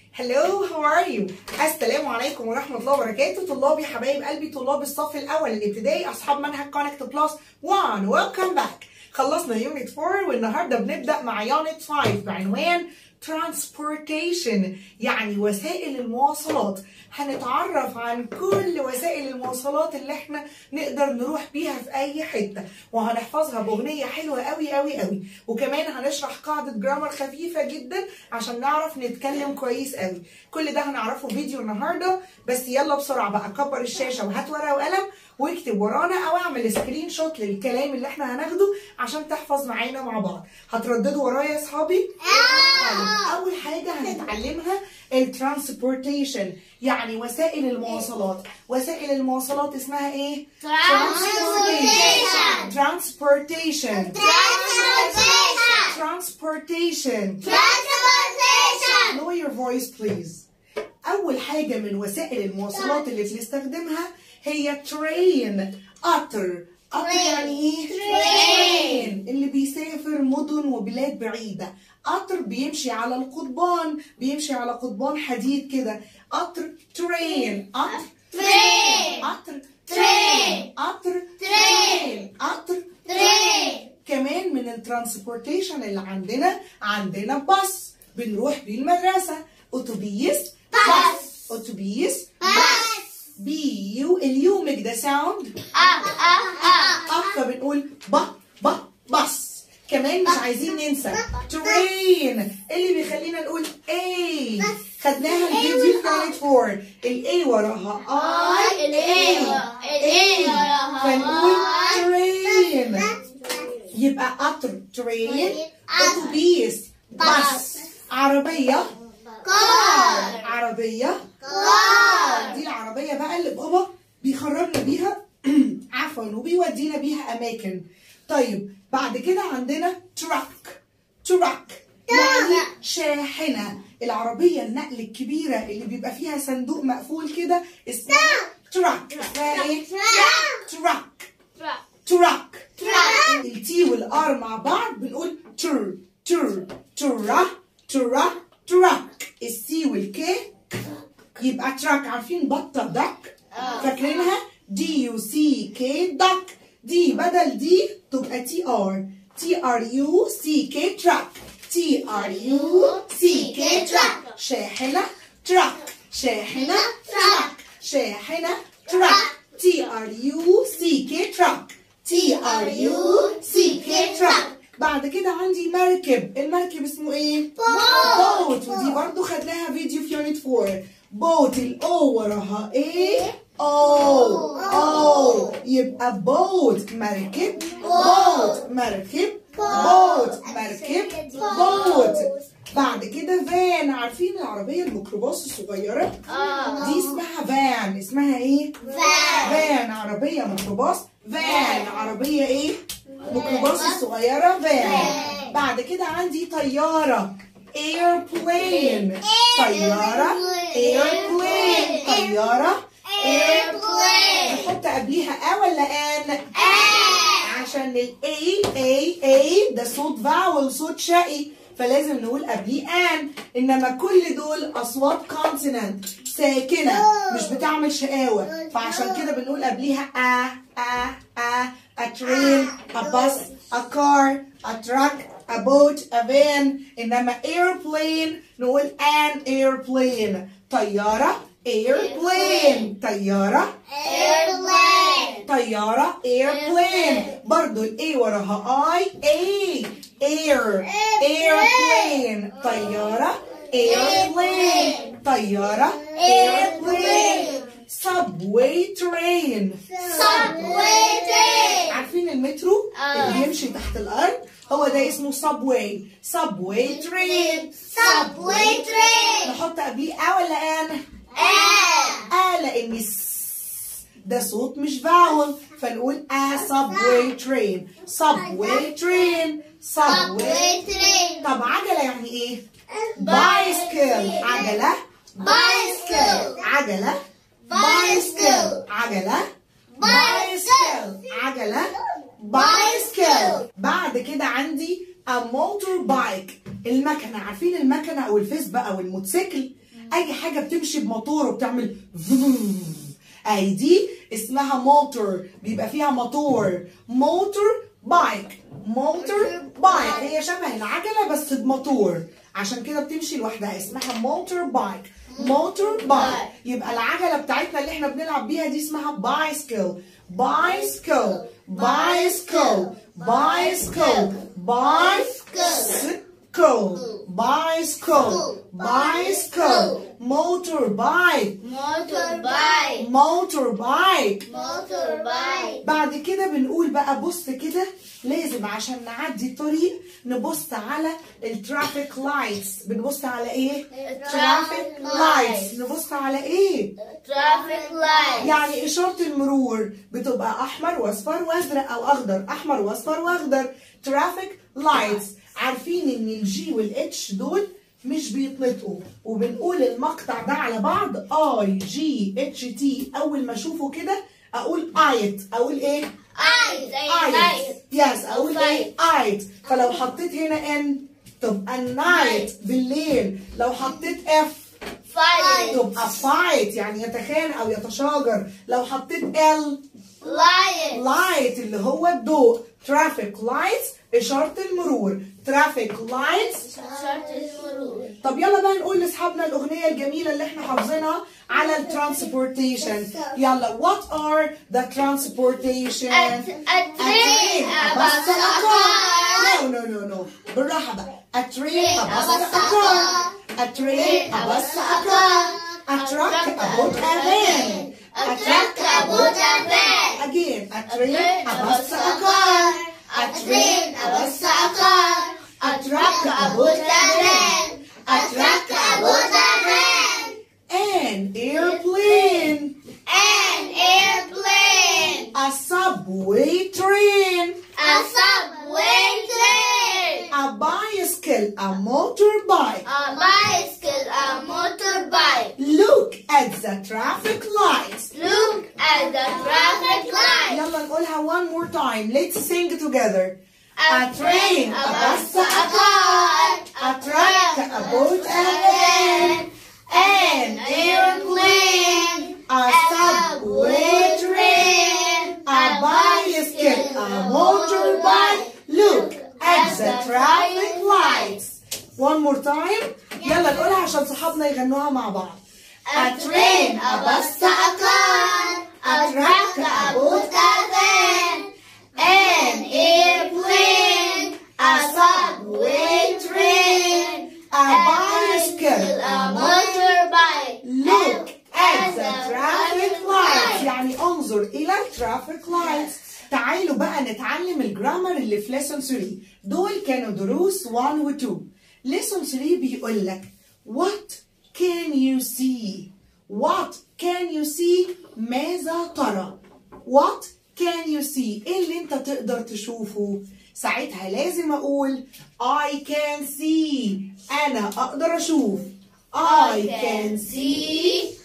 Hello, how are you? السلام عليكم ورحمة الله وبركاته طلابي حبايب قلبي طلاب الصف الأول الابتدائي أصحاب منهج كونكت بلس 1 Welcome back خلصنا يونت 4 والنهاردة بنبدأ مع يونت 5 بعنوان transportation يعني وسائل المواصلات هنتعرف عن كل وسائل المواصلات اللي احنا نقدر نروح بيها في اي حته وهنحفظها باغنيه حلوه قوي قوي قوي وكمان هنشرح قاعده جرامر خفيفه جدا عشان نعرف نتكلم كويس قوي كل ده هنعرفه فيديو النهارده بس يلا بسرعه بقى كبر الشاشه وهات ورقه وقلم واكتب ورانا او اعمل سكرين شوت للكلام اللي احنا هناخده عشان تحفظ معانا مع بعض هترددوا ورايا يا اصحابي طيب اول حاجه هنتعلمها الترانسبورتيشن يعني وسائل المواصلات وسائل المواصلات اسمها ايه Transportation. transportation Transportation. transportation Transportation. lower your voice please اول حاجه من وسائل المواصلات اللي بنستخدمها هي train قطر قطر يعني ايه Train. اللي بيسافر مدن وبلاد بعيده قطر بيمشي على القضبان بيمشي على قضبان حديد كده قطر train قطر Train. قطر Train. قطر Train. قطر Train. كمان من الترانسبورتيشن اللي عندنا عندنا باص بنروح بيه المدرسة أتوبيس Bus. أتوبيس Bus. بي يو اليو ميك ذا ساوند Ah, ah, ah. أب فبنقول ب ب باص كمان مش عايزين ننسى ترين اللي بيخلينا نقول اي خدناها الفيديو في يونت 4 الاي وراها اي ال A ورا- ال A وراها فنقول I. ترين يبقى قطر ترين اتوبيس باص عربيه Car. عربيه Car. دي العربيه بقى اللي بابا بيخرجنا بيها عفوا وبيودينا بيها اماكن طيب بعد كده عندنا تراك تراك يعني شاحنه العربيه النقل الكبيره اللي بيبقى فيها صندوق مقفول كده اسمها تراك اسمها ايه تراك تراك Truck. التي والار مع بعض بنقول تر تر ترا ترا تراك السي والكي يبقى تراك عارفين بطة دك فاكرينها دي يو سي كي دك دي بدل دي تبقى تي ار تي ار يو سي كي تراك تي ار يو سي كي تراك شاحنة تراك شاحنة تراك شاحنة تراك تي ار يو سي كي تراك تي ار يو سي كي تراك بعد كده عندي مركب المركب اسمه ايه؟ Boat. بوت ودي برضو خدناها فيديو في يونت 4 بوت الاو وراها ايه؟ او او يبقى بوت مركب بوت مركب بوت مركب بوت بعد كده فان عارفين العربية الميكروباص الصغيرة؟ دي اسمها فان اسمها ايه؟ Van. فان عربية ميكروباص فان عربية ايه؟ ميكروباص الصغيرة فان بعد كده عندي طيارة airplane طيارة airplane طيارة Airplane. نحط قبليها ا ولا ان A. عشان ال A A A ده صوت فاول صوت شقي فلازم نقول قبليه ان انما كل دول اصوات كونسونانت ساكنه مش بتعمل شقاوه فعشان كده بنقول قبليها ا ا ا a train a bus a car a truck a boat a van انما airplane نقول an airplane طياره airplane طياره Airplane. طيارة airplane برضو ال A وراها I A air airplane طيارة airplane طيارة airplane subway train Subway train. عارفين المترو آه. اللي بيمشي تحت الأرض هو ده اسمه subway subway train Subway train. نحط قبليه أ ولا أن؟ A. آ لأن الس ده صوت مش فاول فنقول a subway train subway train subway Subway train. طب عجلة يعني ايه؟ بايسكل عجلة Bicycle. عجلة Bicycle. عجلة Bicycle. عجلة Bicycle. بعد كده عندي a motorbike المكنة عارفين المكنة أو الفيسبا أو الموتوسيكل اي حاجه بتمشي بموتور وبتعمل اهي دي اسمها موتور بيبقى فيها موتور موتور بايك موتور بايك هي شبه العجله بس بموتور عشان كده بتمشي لوحدها اسمها موتور بايك موتور بايك يبقى العجله بتاعتنا اللي احنا بنلعب بيها دي اسمها بايسكل بايسكل بايسكل بايسكل بايسكل bicycle bicycle motorbike Motorbike. motorbike Motorbike. بعد كده بنقول بقى بص كده لازم عشان نعدي الطريق نبص على الترافيك لايتس بنبص على ايه Traffic لايتس lights. نبص على ايه Traffic light. يعني إشارة المرور بتبقى أحمر وأصفر وأزرق أو أخضر أحمر وأصفر وأخضر ترافيك لايتس عارفين إن الجي والاتش دول مش بيتنطقوا وبنقول المقطع ده على بعض اي جي اتش تي اول ما اشوفه كده اقول ايت اقول ايه Eyes. ايت Eyes. يس اقول ايه ايت فلو حطيت هنا ان تبقى نايت بالليل لو حطيت اف Fight. تبقى فايت يعني يتخانق او يتشاجر لو حطيت ال Lion. لايت اللي هو الضوء ترافيك لايتس اشاره المرور ترافيك لايتس Short is مرور. طب يلا بقى نقول لاصحابنا الاغنيه الجميله اللي احنا حافظينها على الترانسبورتيشن يلا what are the transportation A- a train, a bus, bus, a car. no no no no بالراحه بقى a train a a bus bus, a a car car. a train a bus a car a truck a boat a van A truck, a boat, a van. again a train a bus a car A train, a bus, a car. a truck a boat a van A truck, a boat, a van. an airplane An airplane. a subway train A subway train. a bicycle a motorbike A bicycle, a motorbike. look at the traffic lights Look at the traffic light. يلا نقولها one more time let's sing together A train, a bus, a car. a truck a boat a van An airplane. a subway train a bicycle a motorbike look at the traffic lights one more time يلا نقولها عشان صحابنا يغنوها مع بعض A train, a bus, a car. A truck, a boat, a van. An airplane. A subway train. a bicycle A motorbike. Look at the traffic lights يعني انظر إلى traffic lights تعالوا بقى نتعلم الجرامر اللي في lesson 3 دول كانوا دروس 1 و 2 lesson 3 بيقول لك what can you see what can you see ماذا ترى what can you see ايه اللي انت تقدر تشوفه ساعتها لازم اقول I can see انا اقدر اشوف I can see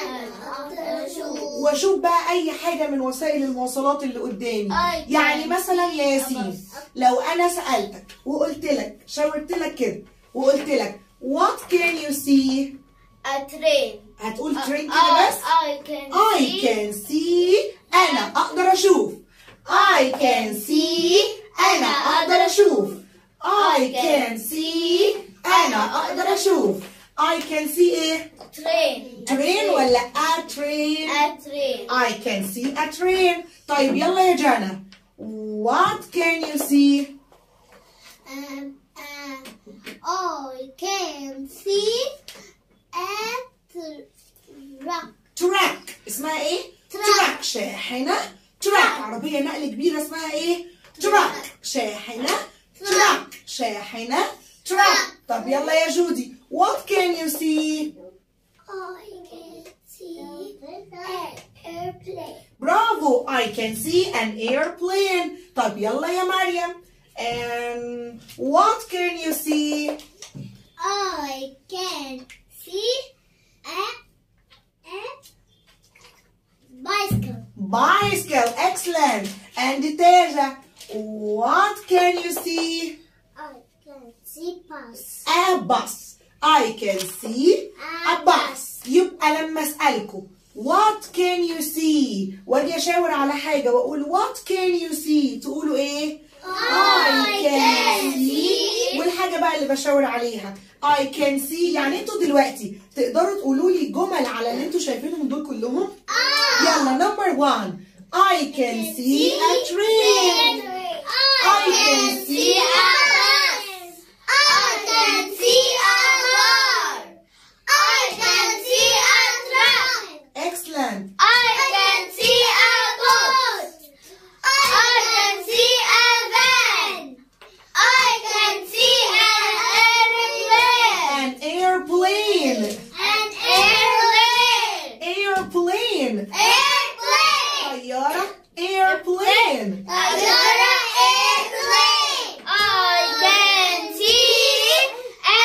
واشوف بقى اي حاجه من وسائل المواصلات اللي قدامي I يعني can مثلا يا ياسين لو انا سالتك وقلت لك شاورت لك كده وقلت لك what can you see A train. هتقول train كده I, بس I can I see. can see انا اقدر اشوف I can see انا اقدر اشوف I can see انا اقدر اشوف I can see ايه Train. A train ولا a train A train. I can see a train طيب يلا يا جانا What can you see Um, uh, I can see a truck. track اسمها ايه Truck. track شاحنة track عربية نقل كبيرة اسمها ايه track شاحنة track شاحنة track طب يلا يا جودي What can you see I can see an airplane. برافو I can see an airplane طب يلا يا مريم And what can you see I can see a, a bicycle. bicycle excellent and Teja what can you see I can see bus. a bus I can see a bus اسالكم what can you see واجي اشاور على حاجه واقول what can you see تقولوا ايه I can see والحاجه بقى اللي بشاور عليها I can see يعني انتوا دلوقتي تقدروا تقولوا لي جمل على اللي انتوا شايفينهم دول كلهم يلا نمبر 1 I can see a train I can see a bus. I can see a car. I can see a truck. excellent I can see a boat. I can see a van. I can see an an airplane. airplane An airplane. airplane Airplane. طياره airplane Another airplane. I can see a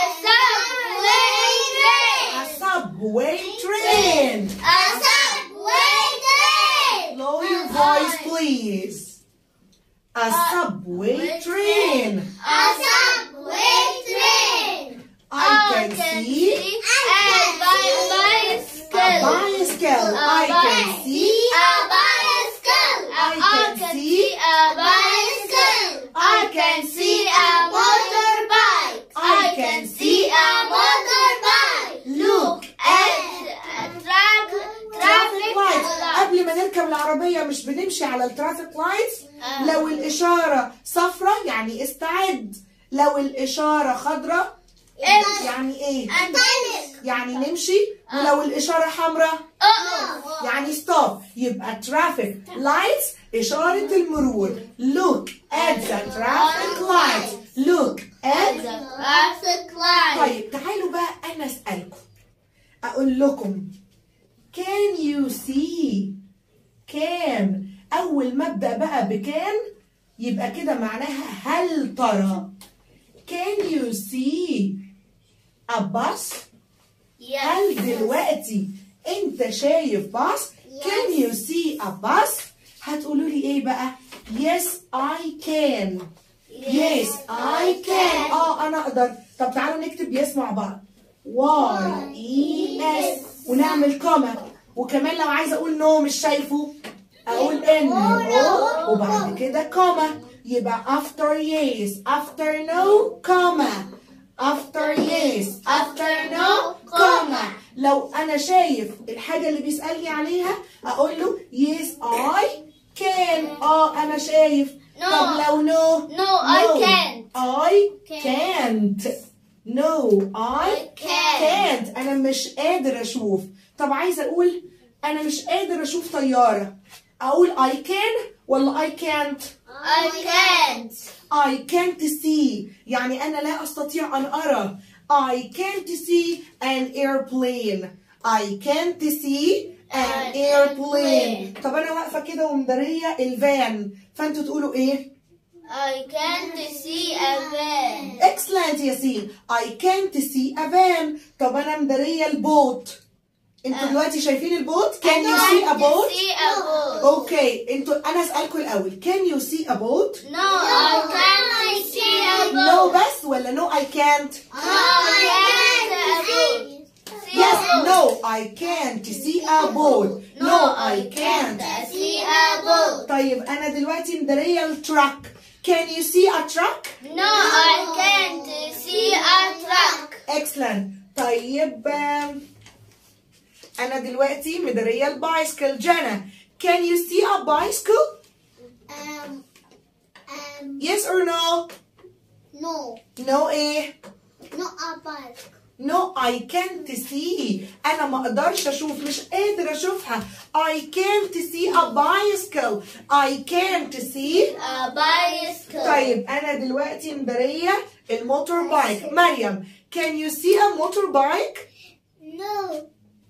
subway train. a subway train A subway train. lower your voice please a subway train A subway train. I can see a bicycle. a bicycle I can see a bicycle. I can see a bicycle. I can see a motorbike. I can see a motorbike. look at track traffic lights light. قبل ما نركب العربية مش بنمشي على الترافيك لايتس آه. لو الإشارة صفراء يعني استعد لو الإشارة خضراء يعني إيه؟ يعني نمشي ولو الإشارة حمراء يعني ستوب يبقى traffic lights إشارة المرور look at the traffic lights look at traffic light. طيب تعالوا بقى أنا أسألكم أقول لكم can you see can أول ما أبدأ بقى بكان يبقى كده معناها هل ترى can you see a bus هل دلوقتي أنت شايف باص can you see a bus هتقولوا لي إيه بقى yes I can Yes, I can. اه انا اقدر. طب تعالوا نكتب yes مع بعض. Y E S ونعمل كوما وكمان لو عايزه اقول نو مش شايفه اقول ان او وبعد كده كوما يبقى after yes after no كوما after yes after no كوما لو انا شايف الحاجه اللي بيسالني عليها اقول له yes I can اه انا شايف No. طب لو no No, I can't. I can't no I can't. can't انا مش قادر اشوف طب عايزه اقول انا مش قادر اشوف طياره اقول I can ولا I can't I can't. I can't see يعني انا لا استطيع ان ارى I can't see an airplane I can't see an An airplane airplane. طب انا واقفه كده ومداريه الفان فانتوا تقولوا ايه I can't see a van. excellent ياسين I can't see a van طب انا مداريه البوت انتوا آه. دلوقتي شايفين البوت can you see a boat see a boat. اوكي انتوا انا اسالكم الاول can you see a boat No, I can't see a boat. no بس ولا no I can't No, I can't see a boat. Yes, no, I can't see a boat. No, I can't. see a boat. طيب أنا دلوقتي مدارية التراك. Can you see a truck? No, I can't see a truck. Excellent. طيب آم، أنا دلوقتي مدارية البايسكل. جانا, can you see a bicycle? Um, um, Yes or no? no, No إيه؟ not a bike. No, I can't see. أنا ما أقدرش أشوف مش قادر أشوفها. I can't see a bicycle. I can't see. A bicycle. طيب أنا دلوقتي مدارية الموتور بايك. مريم, can you see a motorbike? No,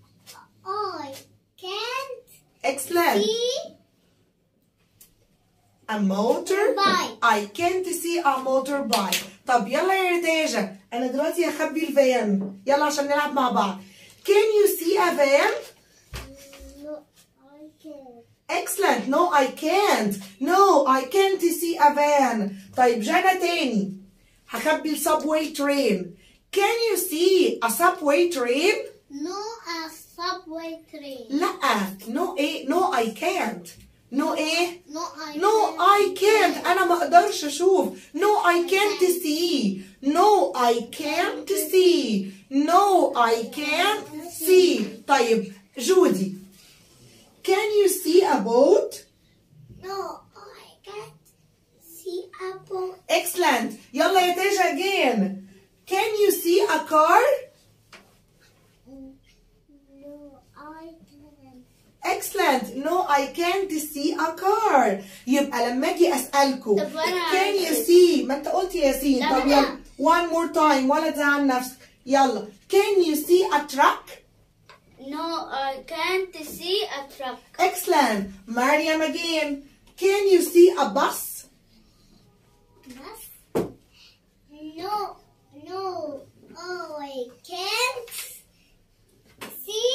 I can't Excellent. see A motor Bike. I can't see a motorbike. طب يلا يا ريتاجة أنا دلوقتي هخبي الفان. يلا عشان نلعب مع بعض. Can you see a van? No, I can't. Excellent. No, I can't. No, I can't see a van. طيب جانا تاني. هخبي السبواي train. Can you see a subway train? No, a subway train. لا no ايه no I can't no ايه No, I No I can't أنا ما أقدرش أشوف No I can't see No I can't see No I can't see طيب جودي Can you see a boat? No, I can't see a boat. Excellent يلا يا تاجا again Can you see a car? No, I can't. Excellent No I can't see a car يبقى لما أجي أسألكوا طب وأنا Can you عايزة- see ما أنت قلت ياسين لا، طب لا. يلا one more time ولا تزعل نفسك يلا Can you see a truck? No, I can't see a truck. Excellent. Mariam again. Can you see a bus? Bus? No, no, oh, I can't see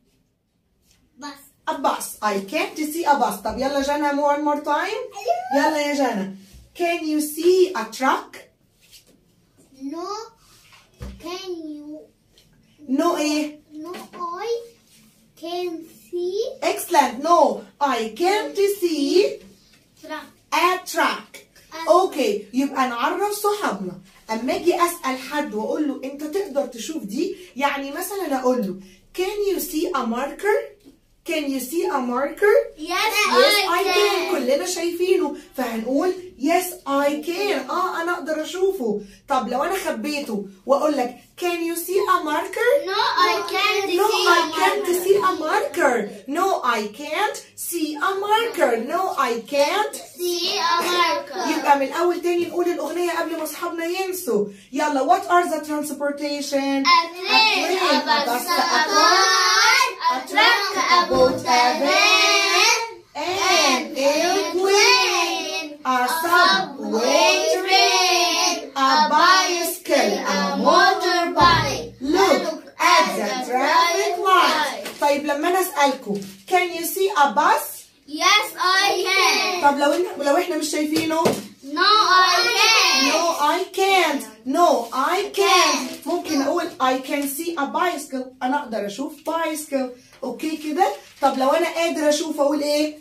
bus. A bus. I can't see a bus. طب يلا جانا one more time. يلا يا جانا. Can you see a truck? No, can you? No إيه. No, I can see Excellent. No. I can't see truck. a truck. اوكي يبقى نعرف صحابنا اما اجي اسال حد واقول له انت تقدر تشوف دي يعني مثلا اقول له can you see a marker can you see a marker Yes, yes I can كلنا شايفينه فهنقول yes I can اه انا اقدر اشوفه طب لو انا خبيته واقول لك can you see a marker No, I can't no see I a can't marker. see a marker no I can't see a marker no I can't See a marker. يبقى من الاول تاني نقول الاغنيه قبل ما اصحابنا ينسوا يلا what are the transportation A train, a bus, a car, a truck, a boat, a van, an airplane airplane, a subway train, a bicycle a motorbike look at the traffic light طيب لما انا اسالكم can you see a bus Yes, I can. طب لو إن... لو احنا مش شايفينه No, I can. No, I can't. No, I can't. ممكن أقول I can see a bicycle. أنا أقدر أشوف bicycle. أوكي كده؟ طب لو أنا قادر أشوف أقول إيه؟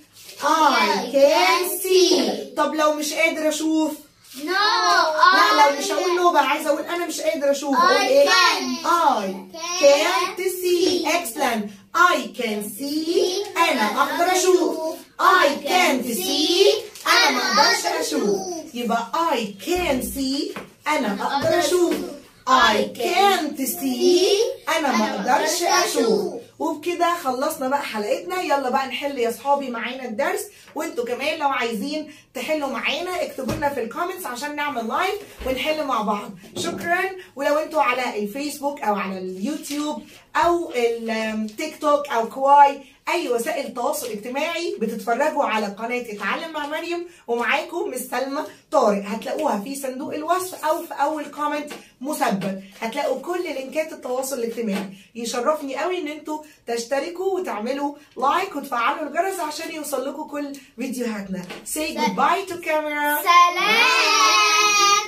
I can see. طب لو مش قادر أشوف؟ No, لا I لو مش هقول له بقى عايزة أقول أنا مش قادر أشوف. أقول I إيه؟ can. I can't see. Excellent. I can see. أنا أقدر أشوف. I can't see. أنا ما أقدرش أشوف. يبقى I can see أنا أقدر أشوف I can't see أنا ما أقدرش أشوف وبكده خلصنا بقى حلقتنا يلا بقى نحل يا صحابي معانا الدرس وانتوا كمان لو عايزين تحلوا معانا اكتبوا لنا في الكومنتس عشان نعمل لايف ونحل مع بعض شكرا ولو انتوا على الفيسبوك او على اليوتيوب او التيك توك او كواي اي وسائل تواصل اجتماعي بتتفرجوا على قناه اتعلم مع مريم ومعاكم مس سلمى طارق هتلاقوها في صندوق الوصف او في اول كومنت مثبت هتلاقوا كل لينكات التواصل الاجتماعي يشرفني قوي ان انتوا تشتركوا وتعملوا لايك وتفعلوا الجرس عشان يوصل لكم كل فيديوهاتنا say goodbye to camera سلام